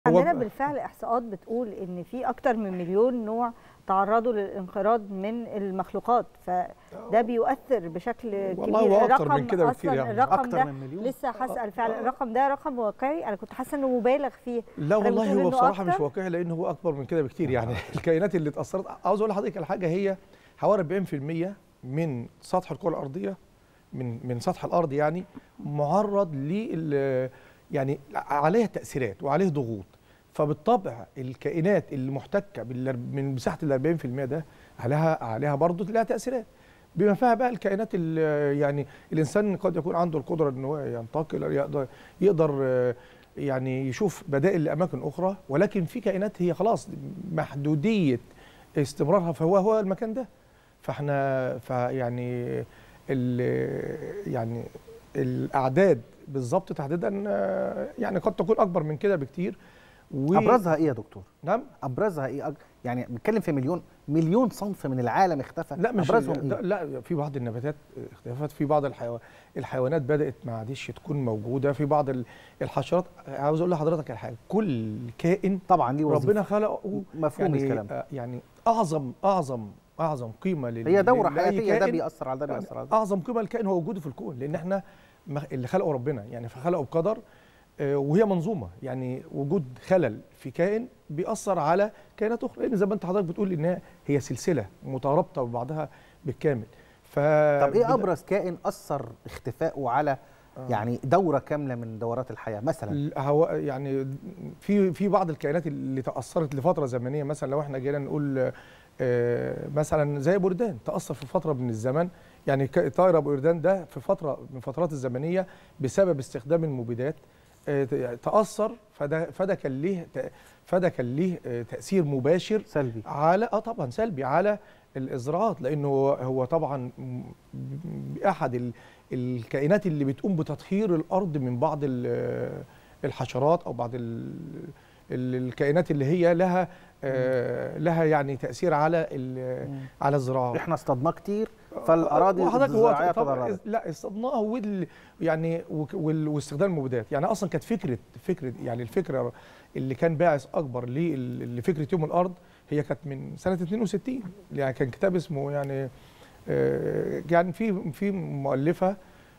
عندنا بالفعل احصاءات بتقول ان في اكتر من مليون نوع تعرضوا للانقراض من المخلوقات فده بيؤثر بشكل والله كبير هو أكتر من كده بكتير أصلاً يعني. الرقم أكتر ده من مليون؟ لسه هسال فعلا الرقم ده رقم واقعي انا كنت حاسه انه مبالغ فيه لا حضرتك والله بتقول هو إنه بصراحه مش أكتر؟ واقعي لان هو اكبر من كده بكتير يعني الكائنات اللي اتاثرت عاوز اقول لحضرتك على حاجه هي حوالي 40% من سطح الكره الارضيه من من سطح الارض يعني معرض لل يعني عليه تاثيرات وعليه ضغوط فبالطبع الكائنات اللي محتكه بالأر- من مساحه ال 40% ده عليها عليها برضه لها تاثيرات بما فيها بقى الكائنات اللي يعني الانسان قد يكون عنده القدره ان هو ينتقل يقدر يقدر آه، يعني يشوف بدائل لاماكن اخرى ولكن في كائنات هي خلاص محدوديه استمرارها فهو هو المكان ده فاحنا فيعني ال- يعني الاعداد بالظبط تحديدا آه، يعني قد تكون اكبر من كده بكتير و ابرزها ايه يا دكتور نعم ابرزها ايه أج- يعني بنتكلم في مليون مليون صنف من العالم اختفى لا مش ابرزهم ده- ايه لا في بعض النباتات اختلفت في بعض الحيو... الحيوانات بدات ما عادش تكون موجوده في بعض ال- الحشرات عاوز اقول لحضرتك على حاجه كل كائن طبعا ليه وظيفه ربنا خلقه مفهوم يعني الكلام آه، يعني اعظم اعظم اعظم قيمه لل... هي دوره لأي حياتيه ده كائن بيأثر على ده يعني بيأثر على ده اعظم قيمه للكائن هو وجوده في الكون لان احنا ما- اللي خلقه ربنا يعني فخلقه بقدر آه، وهي منظومه يعني وجود خلل في كائن بيأثر على كائنات اخرى لان زي ما انت حضرتك بتقول انها هي سلسله مترابطه ببعضها بالكامل ف طب ايه بد- ابرز كائن اثر اختفائه على يعني دوره كامله من دورات الحياه مثلا ال- هو يعني في في بعض الكائنات اللي تاثرت لفتره زمنيه مثلا لو احنا جينا نقول آه، مثلا زي ابو قردان تاثر في فتره من الزمن يعني ك- طائر ابو قردان ده في فتره من فترات الزمنيه بسبب استخدام المبيدات آه، ت- تاثر فده فده كان ليه ت- فده كان ليه آه، تاثير مباشر سلبي على اه طبعا سلبي على الازراعات لانه هو- هو طبعا م- احد ال- الكائنات اللي بتقوم بتطهير الارض من بعض ال- الحشرات او بعض ال- ال- الكائنات اللي هي لها آه، لها يعني تاثير على ال- مم. على الزراعه احنا اصطدناه كتير فالاراضي وحضرتك هو الزراعيه طبعا تضررت لا استضناه وال يعني وك- وال- واستخدام المبيدات يعني اصلا كانت فكره فكره يعني الفكره اللي كان باعث اكبر لل- لفكره يوم الارض هي كانت من سنه 62 يعني كان كتاب اسمه يعني آه، يعني في في مؤلفه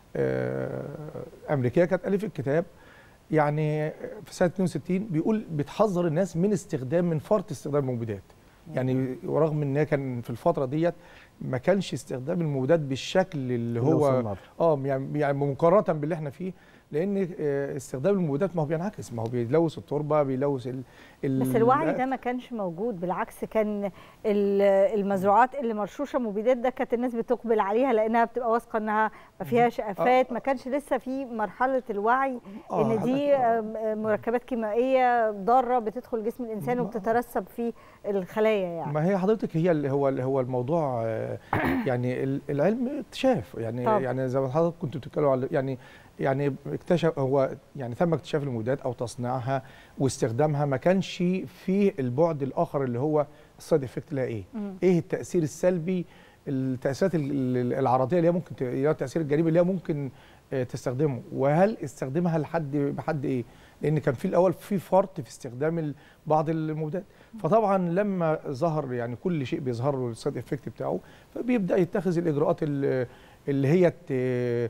آه، امريكيه كانت الفت كتاب يعني في سنه 62 بيقول بتحذر الناس من استخدام من فرط استخدام المبيدات يعني ورغم ان هي كان في الفتره ديت ما كانش استخدام المبيدات بالشكل اللي اللي هو وصلنا له. اه يعني يعني مقارنه باللي احنا فيه لان آه، استخدام المبيدات ما هو بينعكس ما هو بيلوث التربه بيلوث ال ال بس الوعي ده ما كانش موجود بالعكس كان ال- المزروعات اللي مرشوشه مبيدات ده كانت الناس بتقبل عليها لانها بتبقى واثقه انها ما فيهاش افات ما كانش لسه في مرحله الوعي آه، ان دي حضرتك- آم، آم، مركبات كيميائيه ضاره بتدخل جسم الانسان ما- وبتترسب في الخلايا يعني ما هي حضرتك هي اللي هو اللي هو الموضوع آه، يعني ال- العلم اكتشاف يعني طبعا. يعني زي ما حضرتك كنتوا بتتكلموا على يعني يعني اكتشف هو يعني تم اكتشاف المبيدات او تصنيعها واستخدامها ما كانش فيه البعد الاخر اللي هو السايد افكت لها ايه؟ مم. ايه التاثير السلبي التاثيرات ال- ال- العرضيه اللي هي ممكن ت- اللي هو التاثير الجانبي اللي هي ممكن آه، تستخدمه وهل استخدامها لحد بحد ايه؟ لان كان في الاول في فرط في استخدام ال- بعض المبيدات فطبعا لما ظهر يعني كل شيء بيظهر له السايد افكت بتاعه فبيبدا يتخذ الاجراءات ال- اللي هي ت-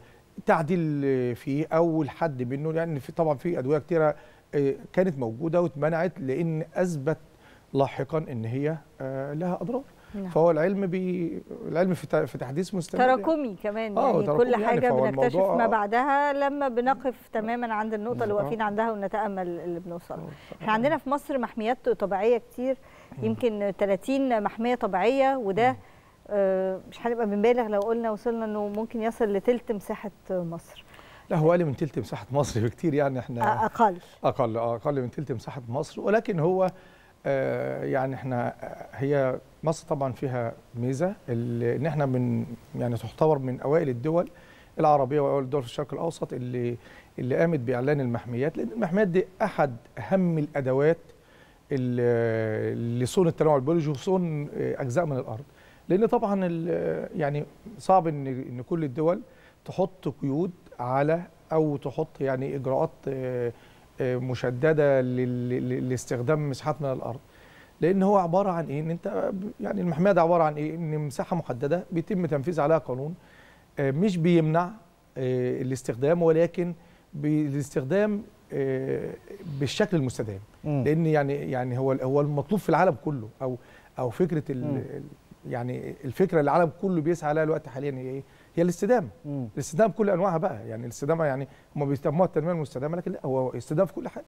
تعديل فيه او الحد منه يعني في طبعا في ادويه كتيره آه، كانت موجوده واتمنعت لان اثبت لاحقا ان هي آه، لها اضرار نعم. فهو العلم بي العلم في ت- في تحديث مستمر يعني. تراكمي كمان آه، يعني تراكمي كل يعني، حاجه فهو بنكتشف الموضوع- ما بعدها لما بنقف تماما عند النقطه اللي آه. واقفين عندها ونتامل اللي بنوصل احنا عندنا في مصر محميات طبيعيه كتير يمكن 30 محميه طبيعيه وده آه، مش هنبقى بنبالغ لو قلنا وصلنا انه ممكن يصل لتلت مساحه مصر لا هو اقل من تلت مساحه مصر بكتير يعني احنا اقل اقل آه، اقل من تلت مساحه مصر ولكن هو آه، يعني احنا آه، هي مصر طبعا فيها ميزه ال- ان احنا من يعني تعتبر من اوائل الدول العربيه واوائل الدول في الشرق الاوسط اللي اللي قامت باعلان المحميات لان المحميات دي احد اهم الادوات ال- لصون التنوع البيولوجي وصون آه، اجزاء من الارض لان طبعا ال- يعني صعب ان ان كل الدول تحط قيود على او تحط يعني اجراءات آه، آه، مشدده لل- لل- لاستخدام مساحات من الارض لان هو عباره عن ايه ان انت ب- يعني المحميه ده عباره عن ايه ان مساحه محدده بيتم تنفيذ عليها قانون آه، مش بيمنع آه، الاستخدام ولكن بالاستخدام آه، بالشكل المستدام مم. لان يعني يعني هو هو المطلوب في العالم كله او او فكره ال مم. ال- يعني الفكره اللي العالم كله بيسعى لها الوقت حاليا هي ايه؟ هي الاستدامه مم. الاستدامه بكل انواعها بقى يعني الاستدامه يعني هم بيسموها التنميه المستدامه لكن لا هو استدامه في كل حاجه